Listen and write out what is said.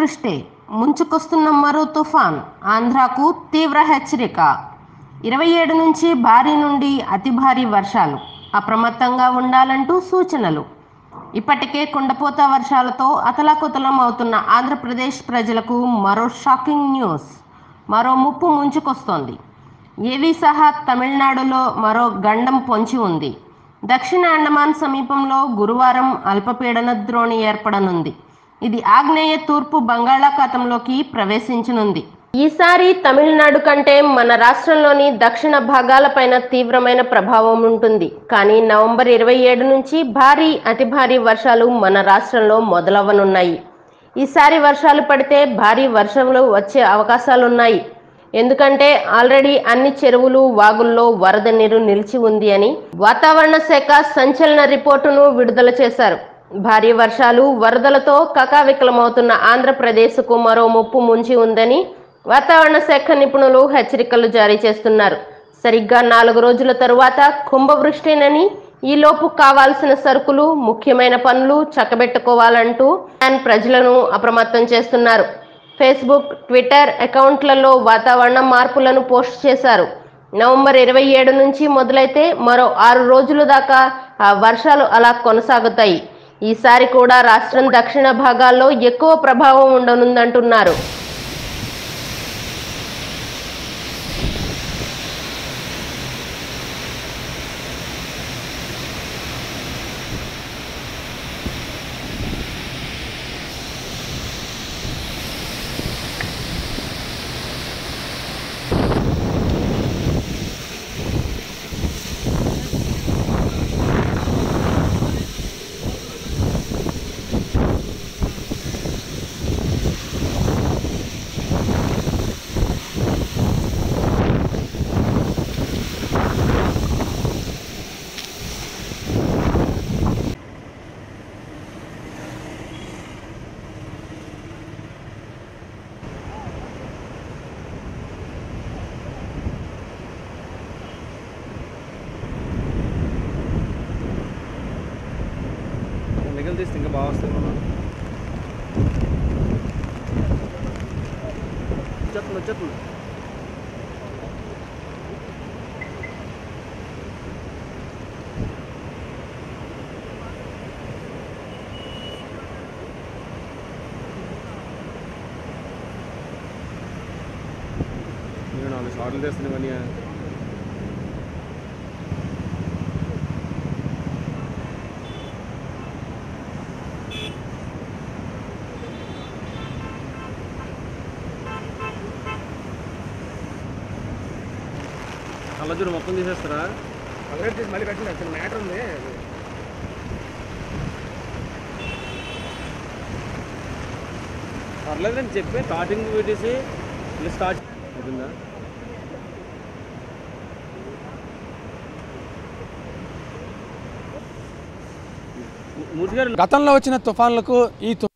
కుంభవృష్టి ముంచుకొస్తున్న మరో తుఫాన్ ఆంధ్రాకు తీవ్ర హెచ్చరిక ఇరవై ఏడు నుంచి భారీ నుండి అతి భారీ వర్షాలు అప్రమత్తంగా ఉండాలంటూ సూచనలు ఇప్పటికే కుండపోత వర్షాలతో అతలాకుతలం అవుతున్న ఆంధ్రప్రదేశ్ ప్రజలకు మరో షాకింగ్ న్యూస్ మరో ముప్పు ముంచుకొస్తోంది ఏవి సహా తమిళనాడులో మరో గండం పొంచి ఉంది దక్షిణ అండమాన్ సమీపంలో గురువారం అల్పపీడన ద్రోణి ఏర్పడనుంది ఇది ఆగ్నేయ తూర్పు బంగాళాఖాతంలోకి ప్రవేశించనుంది ఈసారి తమిళనాడు కంటే మన రాష్ట్రంలోని దక్షిణ భాగాలపైన తీవ్రమైన ప్రభావం ఉంటుంది కానీ నవంబర్ ఇరవై ఏడు నుంచి భారీ అతి భారీ వర్షాలు మన రాష్ట్రంలో మొదలవ్వనున్నాయి ఈసారి వర్షాలు పడితే భారీ వర్షాలు వచ్చే అవకాశాలున్నాయి ఎందుకంటే ఆల్రెడీ అన్ని చెరువులు వాగుల్లో వరద నీరు నిలిచి ఉంది అని వాతావరణ శాఖ సంచలన రిపోర్టును విడుదల చేశారు భారీ వర్షాలు వరదలతో కకావికలమవుతున్న ఆంధ్రప్రదేశ్కు మరో ముప్పు ముంచి ఉందని వాతావరణ శాఖ నిపుణులు హెచ్చరికలు జారీ చేస్తున్నారు సరిగ్గా నాలుగు రోజుల తరువాత కుంభవృష్టినని ఈలోపు కావాల్సిన సరుకులు ముఖ్యమైన పనులు చక్కబెట్టుకోవాలంటూ ఆయన ప్రజలను అప్రమత్తం చేస్తున్నారు ఫేస్బుక్ ట్విట్టర్ అకౌంట్లలో వాతావరణ మార్పులను పోస్ట్ చేశారు నవంబర్ ఇరవై ఏడు నుంచి మొదలైతే మరో ఆరు రోజుల దాకా ఆ వర్షాలు అలా కొనసాగుతాయి ఈసారి కూడా రాష్ట్రం దక్షిణ భాగాల్లో ఎక్కువ ప్రభావం ఉండనుందంటున్నారు మిగిలిన తీస్తే ఇంకా బాగా వస్తుంది మనం వచ్చేస్తుంది వచ్చేస్తుంది నేను నాలుగు షార్ట్లు తెస్తున్నావని కళ్ళజోడు మొత్తం తీసేస్తారా అలర్ట్ చేసి మళ్ళీ పెట్టండి అసలు మ్యాటర్ ఉంది పర్లేదని చెప్పి స్టార్టింగ్ పెట్టేసి ఇలా స్టార్ట్ అవుతుందా మూర్తి గారు గతంలో వచ్చిన తుఫాన్లకు ఈ